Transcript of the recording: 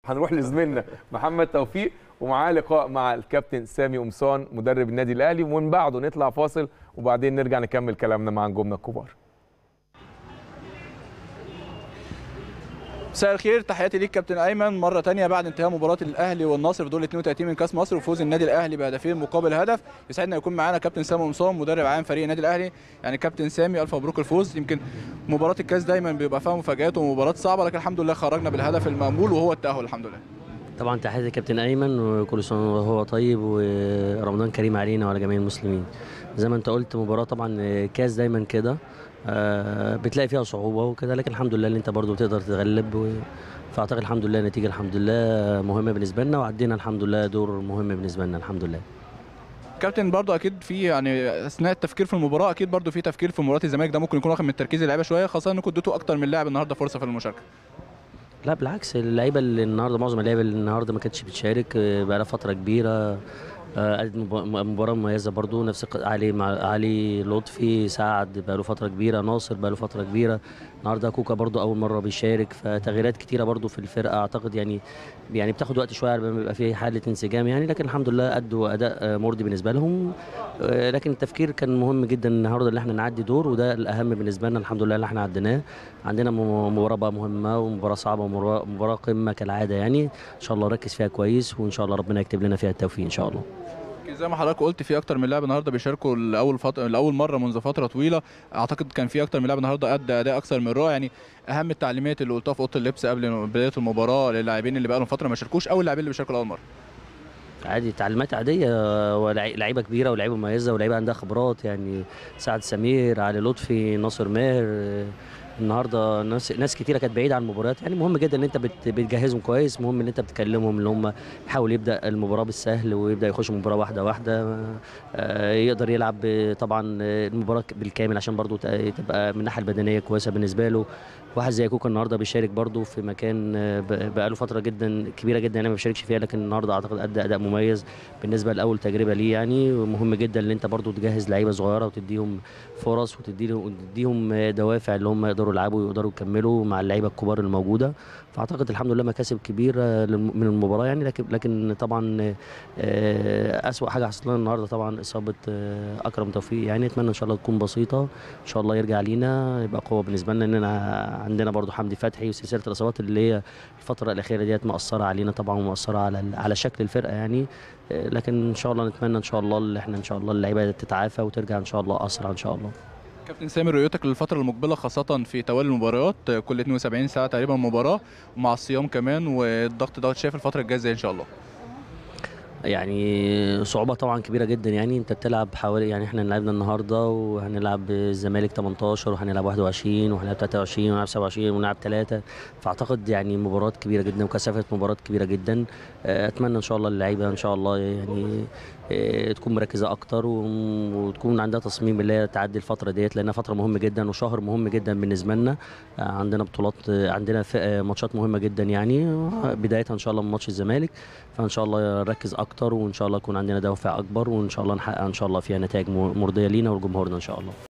هنروح لزميلنا محمد توفيق ومعاه لقاء مع الكابتن سامي قمصان مدرب النادي الاهلي ومن بعده نطلع فاصل وبعدين نرجع نكمل كلامنا مع نجومنا الكبار مساء الخير تحياتي ليك كابتن ايمن مره تانية بعد انتهاء مباراه الاهلي والنصر في دور 32 من كاس مصر وفوز النادي الاهلي بهدفين مقابل هدف يسعدنا يكون معانا كابتن سامي قمصان مدرب عام فريق النادي الاهلي يعني كابتن سامي الف مبروك الفوز يمكن مباراه الكاس دايما بيبقى فيها مفاجات ومباراه صعبه لكن الحمد لله خرجنا بالهدف المامول وهو التاهل الحمد لله طبعا تحياتي لكابتن ايمن وكل سنه وهو طيب ورمضان كريم علينا وعلى جميع المسلمين زي ما انت قلت مباراه طبعا كاس دايما كده آه، بتلاقي فيها صعوبه وكده لكن الحمد لله اللي انت برضو بتقدر تتغلب و... فاعتقد الحمد لله نتيجه الحمد لله مهمه بالنسبه لنا وعدينا الحمد لله دور مهم بالنسبه لنا الحمد لله كابتن برضو اكيد في يعني اثناء التفكير في المباراه اكيد برضو في تفكير في مباراه الزمالك ده ممكن يكون واخد من تركيز اللعيبه شويه خاصه انكم اديتوا اكتر من لاعب النهارده فرصه في المشاركه لا بالعكس اللعيبه اللي النهارده معظم اللعيبه اللي النهارده ما كانتش بتشارك آه، بقى لها فتره كبيره آه، قدمت مب- مباراه مميزه برضو نفس الق- علي مع علي لطفي سعد بقى له فتره كبيره ناصر بقى له فتره كبيره النهارده كوكا برضو اول مره بيشارك فتغييرات كتيره برضو في الفرقه اعتقد يعني يعني بتاخد وقت شويه على ما بيبقى في حاله انسجام يعني لكن الحمد لله ادوا اداء آه، مرضي بالنسبه لهم آه، لكن التفكير كان مهم جدا النهارده اللي احنا نعدي دور وده الاهم بالنسبه لنا الحمد لله اللي احنا عديناه عندنا م- مباراه بقى مهمه ومباراه صعبه ومباراه مباراة قمه كالعاده يعني ان شاء الله نركز فيها كويس وان شاء الله ربنا يكتب لنا فيها التوفيق ان شاء الله زي ما حضرتك قلت في اكتر من لاعب النهارده بيشاركوا لاول فتره لاول مره منذ فتره طويله اعتقد كان في اكتر من لاعب النهارده ادى اداء اكثر من رائع يعني اهم التعليمات اللي قلتها في اوضه اللبس قبل بدايه المباراه للاعبين اللي بقالهم فتره ما شاركوش او اللاعبين اللي بيشاركوا لاول مره عادي تعليمات عاديه ولعيبه كبيره ولعيبه مميزه ولعيبه عندها خبرات يعني سعد سمير علي لطفي ناصر ماهر آه، النهارده ناس ناس كتيره كانت بعيده عن المباريات يعني مهم جدا ان انت بت- بتجهزهم كويس مهم ان انت بتكلمهم ان هم يحاول يبدا المباراه بالسهل ويبدا يخش المباراه واحده واحده آه، يقدر يلعب آه، طبعا آه، المباراه بالكامل عشان برضو ت- تبقى من الناحيه البدنيه كويسه بالنسبه له واحد زي كوكا النهارده بيشارك برضو في مكان آه، ب- بقاله فتره جدا كبيره جدا يعني ما بيشاركش فيها لكن النهارده اعتقد ادى اداء مميز بالنسبه لاول تجربه ليه يعني ومهم جدا ان انت برضو تجهز لعيبه صغيره وتديهم فرص وتديهم وتديهم دوافع اللي هم يقدروا يلعبوا ويقدروا يكملوا مع اللعيبه الكبار الموجوده فاعتقد الحمد لله مكاسب كبيره للم- من المباراه يعني لكن لكن طبعا آه، اسوأ حاجه حصلت لنا النهارده طبعا اصابه آه، اكرم توفيق يعني اتمنى ان شاء الله تكون بسيطه ان شاء الله يرجع لينا يبقى قوه بالنسبه لنا اننا عندنا برضو حمدي فتحي وسلسله الاصابات اللي هي الفتره الاخيره ديت مأثره علينا طبعا ومأثره على على شكل الفرقه يعني آه، لكن ان شاء الله نتمنى ان شاء الله اللي احنا ان شاء الله اللعيبه تتعافى وترجع ان شاء الله اسرع ان شاء الله كابتن سامي رؤيتك للفتره المقبله خاصه في توالي المباريات كل 72 ساعه تقريبا مباراه ومع الصيام كمان والضغط دوت شايف الفتره الجايه ازاي ان شاء الله يعني صعوبة طبعا كبيرة جدا يعني انت بتلعب حوالي يعني احنا لعبنا النهارده وهنلعب الزمالك 18 وهنلعب 21 وهنلعب 23 وهنلعب 27 ونلعب 3 فاعتقد يعني مباراة كبيرة جدا وكثافة مباراة كبيرة جدا اه، اتمنى ان شاء الله اللعيبة ان شاء الله يعني اه، تكون مركزة اكتر وم- وتكون عندها تصميم اللي هي تعدي الفترة ديت لانها فترة مهمة جدا وشهر مهم جدا بالنسبة لنا اه، عندنا بطولات اه، عندنا ف- اه، ماتشات مهمة جدا يعني اه، بدايتها ان شاء الله من ماتش الزمالك فان شاء الله نركز اكتر وان شاء الله يكون عندنا دوافع اكبر وان شاء الله نحقق ان شاء الله فيها نتائج مرضيه لينا ولجمهورنا ان شاء الله